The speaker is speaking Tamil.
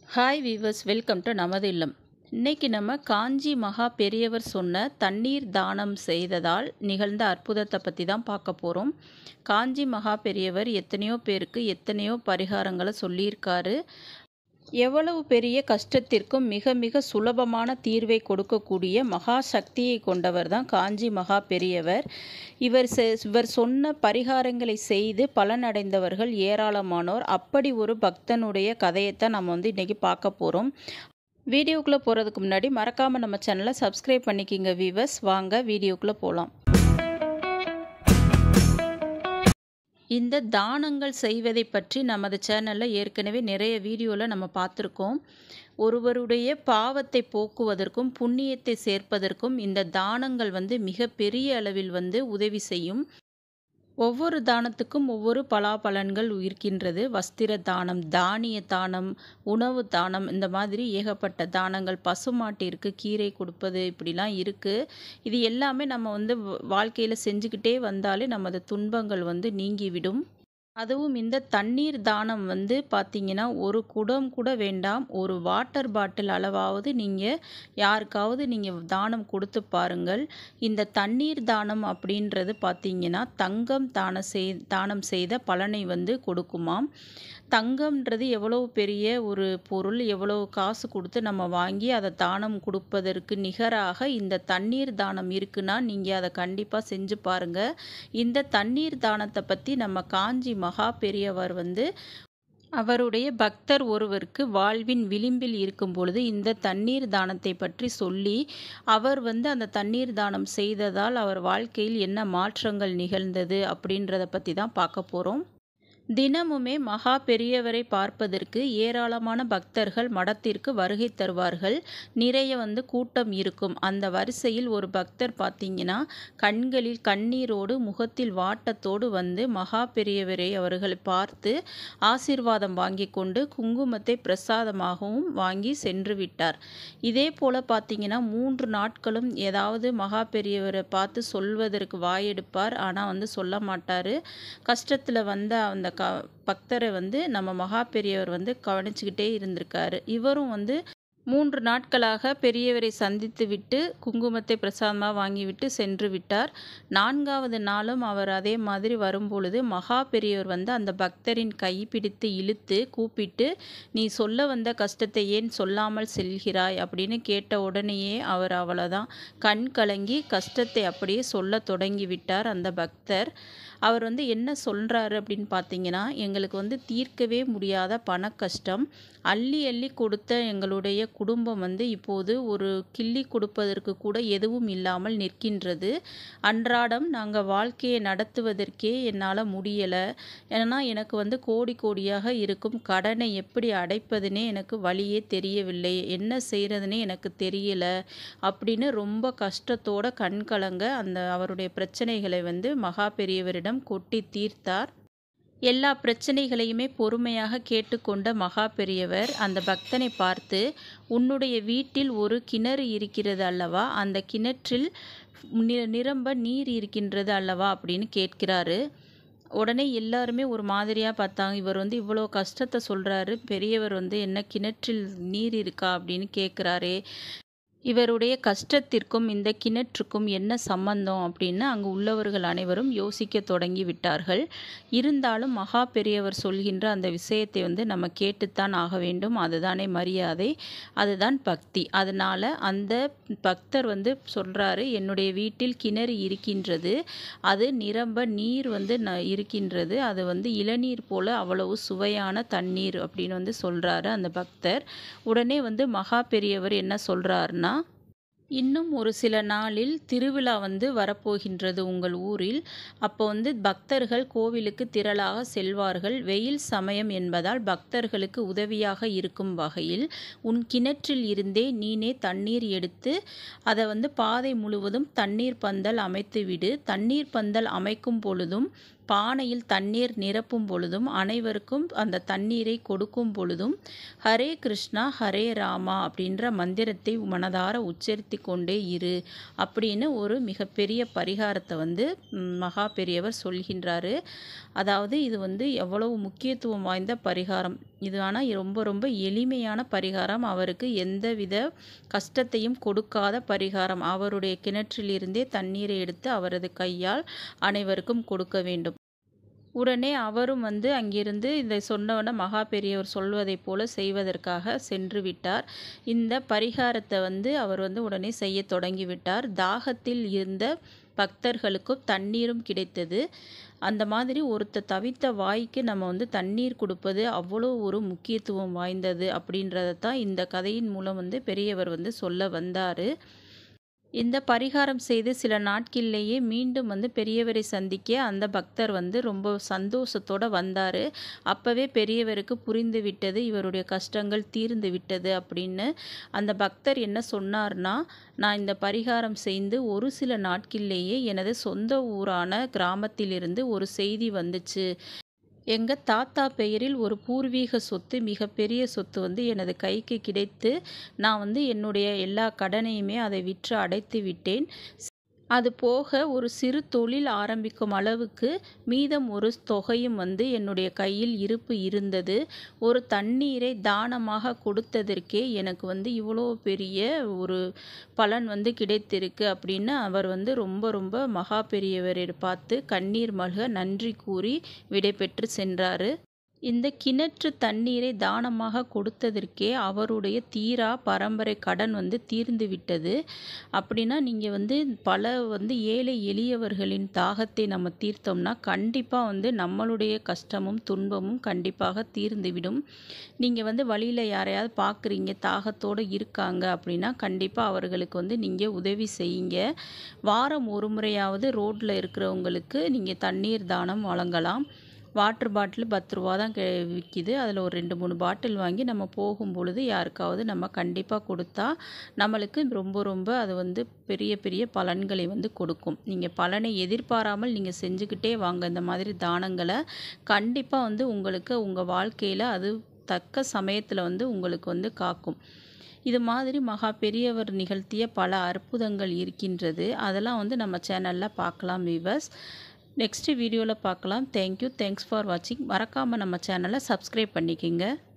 ஹாய் வீவர்ஸ் வெல்கம் டு நமது இல்லம் இன்னைக்கு நம்ம காஞ்சி மகா பெரியவர் சொன்ன தண்ணீர் தானம் செய்ததால் நிகழ்ந்த அற்புதத்தை பற்றி தான் பார்க்க போகிறோம் காஞ்சி மகா பெரியவர் எத்தனையோ பேருக்கு எத்தனையோ பரிகாரங்களை சொல்லியிருக்காரு எவ்வளவு பெரிய கஷ்டத்திற்கும் மிக மிக சுலபமான தீர்வை கொடுக்கக்கூடிய மகா சக்தியை கொண்டவர் தான் காஞ்சி மகா பெரியவர் இவர் செ- இவர் சொன்ன பரிகாரங்களை செய்து பலனடைந்தவர்கள் ஏராளமானோர் அப்படி ஒரு பக்தனுடைய கதையைத்தான் நம்ம வந்து இன்றைக்கி பார்க்க போகிறோம் வீடியோக்குள்ளே போகிறதுக்கு முன்னாடி மறக்காமல் நம்ம சேனலை சப்ஸ்கிரைப் பண்ணிக்கிங்க வீவர்ஸ் வாங்க வீடியோக்குள்ளே போகலாம் இந்த தானங்கள் செய்வதை பற்றி நமது சேனலில் ஏற்கனவே நிறைய வீடியோவில் நம்ம பார்த்துருக்கோம் ஒருவருடைய பாவத்தை போக்குவதற்கும் புண்ணியத்தை சேர்ப்பதற்கும் இந்த தானங்கள் வந்து மிக பெரிய அளவில் வந்து உதவி செய்யும் ஒவ்வொரு தானத்துக்கும் ஒவ்வொரு பலாபலன்கள் இருக்கின்றது வஸ்திர தானம் தானிய தானம் உணவு தானம் இந்த மாதிரி ஏகப்பட்ட தானங்கள் பசுமாட்டிற்கு கீரை கொடுப்பது இப்படிலாம் இருக்குது இது எல்லாமே நம்ம வந்து வாழ்க்கையில் செஞ்சுக்கிட்டே வந்தாலே நமது துன்பங்கள் வந்து நீங்கிவிடும் அதுவும் இந்த தண்ணீர் தானம் வந்து பார்த்தீங்கன்னா ஒரு குடம் கூட வேண்டாம் ஒரு வாட்டர் பாட்டில் அளவாவது நீங்கள் யாருக்காவது நீங்கள் தானம் கொடுத்து பாருங்கள் இந்த தண்ணீர் தானம் அப்படின்றது பார்த்தீங்கன்னா தங்கம் தான செய் தானம் செய்த பலனை வந்து கொடுக்குமாம் தங்கம்ன்றது எவ்வளோ பெரிய ஒரு பொருள் எவ்வளோ காசு கொடுத்து நம்ம வாங்கி அதை தானம் கொடுப்பதற்கு நிகராக இந்த தண்ணீர் தானம் இருக்குன்னா நீங்கள் அதை கண்டிப்பாக செஞ்சு பாருங்கள் இந்த தண்ணீர் தானத்தை பற்றி நம்ம காஞ்சி மகா பெரியவர் வந்து அவருடைய பக்தர் ஒருவருக்கு வாழ்வின் விளிம்பில் இருக்கும் பொழுது இந்த தண்ணீர் தானத்தை பற்றி சொல்லி அவர் வந்து அந்த தண்ணீர் தானம் செய்ததால் அவர் வாழ்க்கையில் என்ன மாற்றங்கள் நிகழ்ந்தது அப்படின்றத பற்றி தான் பார்க்க போகிறோம் தினமுமே மகா பெரியவரை பார்ப்பதற்கு ஏராளமான பக்தர்கள் மடத்திற்கு வருகை தருவார்கள் நிறைய வந்து கூட்டம் இருக்கும் அந்த வரிசையில் ஒரு பக்தர் பார்த்தீங்கன்னா கண்களில் கண்ணீரோடு முகத்தில் வாட்டத்தோடு வந்து மகா பெரியவரை அவர்களை பார்த்து ஆசீர்வாதம் வாங்கி கொண்டு குங்குமத்தை பிரசாதமாகவும் வாங்கி சென்று விட்டார் இதே போல் பார்த்தீங்கன்னா மூன்று நாட்களும் ஏதாவது மகா பெரியவரை பார்த்து சொல்வதற்கு வாயெடுப்பார் ஆனால் வந்து சொல்ல மாட்டார் கஷ்டத்தில் வந்த அந்த க பக்தரை வந்து நம்ம மகா பெரியவர் வந்து கவனிச்சுக்கிட்டே இருந்திருக்காரு இவரும் வந்து மூன்று நாட்களாக பெரியவரை சந்தித்து விட்டு குங்குமத்தை பிரசாதமாக வாங்கிவிட்டு சென்று விட்டார் நான்காவது நாளும் அவர் அதே மாதிரி வரும்பொழுது மகா பெரியவர் வந்து அந்த பக்தரின் கை பிடித்து இழுத்து கூப்பிட்டு நீ சொல்ல வந்த கஷ்டத்தை ஏன் சொல்லாமல் செல்கிறாய் அப்படின்னு கேட்ட உடனேயே அவர் அவ்வளோதான் கண் கலங்கி கஷ்டத்தை அப்படியே சொல்ல தொடங்கி விட்டார் அந்த பக்தர் அவர் வந்து என்ன சொல்கிறாரு அப்படின்னு பார்த்தீங்கன்னா எங்களுக்கு வந்து தீர்க்கவே முடியாத பண கஷ்டம் அள்ளி அள்ளி கொடுத்த எங்களுடைய குடும்பம் வந்து இப்போது ஒரு கிள்ளி கொடுப்பதற்கு கூட எதுவும் இல்லாமல் நிற்கின்றது அன்றாடம் நாங்கள் வாழ்க்கையை நடத்துவதற்கே என்னால் முடியலை ஏன்னா எனக்கு வந்து கோடி கோடியாக இருக்கும் கடனை எப்படி அடைப்பதுனே எனக்கு வழியே தெரியவில்லை என்ன செய்கிறதுனே எனக்கு தெரியல அப்படின்னு ரொம்ப கஷ்டத்தோட கண் கலங்க அந்த அவருடைய பிரச்சனைகளை வந்து மகா பெரியவரிடம் கொட்டி தீர்த்தார் எல்லா பிரச்சனைகளையுமே பொறுமையாக கேட்டுக்கொண்ட மகா பெரியவர் அந்த பக்தனை பார்த்து உன்னுடைய வீட்டில் ஒரு கிணறு இருக்கிறது அல்லவா அந்த கிணற்றில் நி- நிரம்ப நீர் இருக்கின்றது அல்லவா அப்படின்னு கேட்கிறாரு உடனே எல்லாருமே ஒரு மாதிரியாக பார்த்தாங்க இவர் வந்து இவ்வளோ கஷ்டத்தை சொல்கிறாரு பெரியவர் வந்து என்ன கிணற்றில் நீர் இருக்கா அப்படின்னு கேட்குறாரே இவருடைய கஷ்டத்திற்கும் இந்த கிணற்றுக்கும் என்ன சம்பந்தம் அப்படின்னு அங்கு உள்ளவர்கள் அனைவரும் யோசிக்க தொடங்கி விட்டார்கள் இருந்தாலும் மகா பெரியவர் சொல்கின்ற அந்த விஷயத்தை வந்து நம்ம கேட்டுத்தான் ஆக வேண்டும் அதுதானே மரியாதை அதுதான் பக்தி அதனால் அந்த பக்தர் வந்து சொல்கிறாரு என்னுடைய வீட்டில் கிணறு இருக்கின்றது அது நிரம்ப நீர் வந்து ந இருக்கின்றது அது வந்து இளநீர் போல அவ்வளவு சுவையான தண்ணீர் அப்படின்னு வந்து சொல்கிறாரு அந்த பக்தர் உடனே வந்து மகா பெரியவர் என்ன சொல்கிறாருன்னா இன்னும் ஒரு சில நாளில் திருவிழா வந்து வரப்போகின்றது உங்கள் ஊரில் அப்போ வந்து பக்தர்கள் கோவிலுக்கு திரளாக செல்வார்கள் வெயில் சமயம் என்பதால் பக்தர்களுக்கு உதவியாக இருக்கும் வகையில் உன் கிணற்றில் இருந்தே நீனே தண்ணீர் எடுத்து அதை வந்து பாதை முழுவதும் தண்ணீர் பந்தல் அமைத்து விடு தண்ணீர் பந்தல் அமைக்கும் பொழுதும் பானையில் தண்ணீர் நிரப்பும் பொழுதும் அனைவருக்கும் அந்த தண்ணீரை கொடுக்கும் பொழுதும் ஹரே கிருஷ்ணா ஹரே ராமா அப்படின்ற மந்திரத்தை மனதார உச்சரித்து கொண்டே இரு அப்படின்னு ஒரு மிகப்பெரிய பரிகாரத்தை வந்து ம், மகா பெரியவர் சொல்கின்றாரு அதாவது இது வந்து எவ்வளவு முக்கியத்துவம் வாய்ந்த பரிகாரம் இது ஆனால் ரொம்ப ரொம்ப எளிமையான பரிகாரம் அவருக்கு எந்தவித கஷ்டத்தையும் கொடுக்காத பரிகாரம் அவருடைய கிணற்றிலிருந்தே தண்ணீரை எடுத்து அவரது கையால் அனைவருக்கும் கொடுக்க வேண்டும் உடனே அவரும் வந்து அங்கிருந்து இதை சொன்னவன மகா பெரியவர் சொல்வதைப் போல செய்வதற்காக சென்று விட்டார் இந்த பரிகாரத்தை வந்து அவர் வந்து உடனே செய்ய தொடங்கி விட்டார் தாகத்தில் இருந்த பக்தர்களுக்கும் தண்ணீரும் கிடைத்தது அந்த மாதிரி ஒருத்த தவித்த வாய்க்கு நம்ம வந்து தண்ணீர் கொடுப்பது அவ்வளோ ஒரு முக்கியத்துவம் வாய்ந்தது அப்படின்றத தான் இந்த கதையின் மூலம் வந்து பெரியவர் வந்து சொல்ல வந்தார் இந்த பரிகாரம் செய்து சில நாட்களிலேயே மீண்டும் வந்து பெரியவரை சந்திக்க அந்த பக்தர் வந்து ரொம்ப சந்தோஷத்தோட வந்தார் அப்போவே பெரியவருக்கு புரிந்து விட்டது இவருடைய கஷ்டங்கள் தீர்ந்து விட்டது அப்படின்னு அந்த பக்தர் என்ன சொன்னார்னா நான் இந்த பரிகாரம் செய்து ஒரு சில நாட்களிலேயே எனது சொந்த ஊரான கிராமத்திலிருந்து ஒரு செய்தி வந்துச்சு எங்கள் தாத்தா பெயரில் ஒரு பூர்வீக சொத்து மிகப்பெரிய சொத்து வந்து எனது கைக்கு கிடைத்து நான் வந்து என்னுடைய எல்லா கடனையுமே அதை விற்று அடைத்து விட்டேன் அது போக ஒரு சிறு தொழில் ஆரம்பிக்கும் அளவுக்கு மீதம் ஒரு தொகையும் வந்து என்னுடைய கையில் இருப்பு இருந்தது ஒரு தண்ணீரை தானமாக கொடுத்ததற்கே எனக்கு வந்து இவ்வளோ பெரிய ஒரு பலன் வந்து கிடைத்திருக்கு அப்படின்னு அவர் வந்து ரொம்ப ரொம்ப மகா பெரியவரை பார்த்து கண்ணீர் மல்க நன்றி கூறி விடைபெற்று சென்றார் இந்த கிணற்று தண்ணீரை தானமாக கொடுத்ததற்கே அவருடைய தீரா பரம்பரை கடன் வந்து தீர்ந்து விட்டது அப்படின்னா நீங்கள் வந்து பல வந்து ஏழை எளியவர்களின் தாகத்தை நம்ம தீர்த்தோம்னா கண்டிப்பாக வந்து நம்மளுடைய கஷ்டமும் துன்பமும் கண்டிப்பாக தீர்ந்துவிடும் நீங்கள் வந்து வழியில் யாரையாவது பார்க்குறீங்க தாகத்தோடு இருக்காங்க அப்படின்னா கண்டிப்பாக அவர்களுக்கு வந்து நீங்கள் உதவி செய்யுங்க வாரம் ஒரு முறையாவது ரோட்டில் இருக்கிறவங்களுக்கு நீங்கள் தண்ணீர் தானம் வழங்கலாம் வாட்டர் பாட்டில் பத்து ரூபா தான் கெ விற்கிது அதில் ஒரு ரெண்டு மூணு பாட்டில் வாங்கி நம்ம போகும் பொழுது யாருக்காவது நம்ம கண்டிப்பாக கொடுத்தா நம்மளுக்கு ரொம்ப ரொம்ப அது வந்து பெரிய பெரிய பலன்களை வந்து கொடுக்கும் நீங்கள் பலனை எதிர்பாராமல் நீங்கள் செஞ்சுக்கிட்டே வாங்க இந்த மாதிரி தானங்களை கண்டிப்பாக வந்து உங்களுக்கு உங்கள் வாழ்க்கையில் அது தக்க சமயத்தில் வந்து உங்களுக்கு வந்து காக்கும் இது மாதிரி மகா பெரியவர் நிகழ்த்திய பல அற்புதங்கள் இருக்கின்றது அதெல்லாம் வந்து நம்ம சேனலில் பார்க்கலாம் விவர்ஸ் நெக்ஸ்ட் வீடியோவில் பார்க்கலாம் தேங்க்யூ தேங்க்ஸ் ஃபார் வாட்சிங் மறக்காமல் நம்ம சேனலை சப்ஸ்கிரைப் பண்ணிக்கோங்க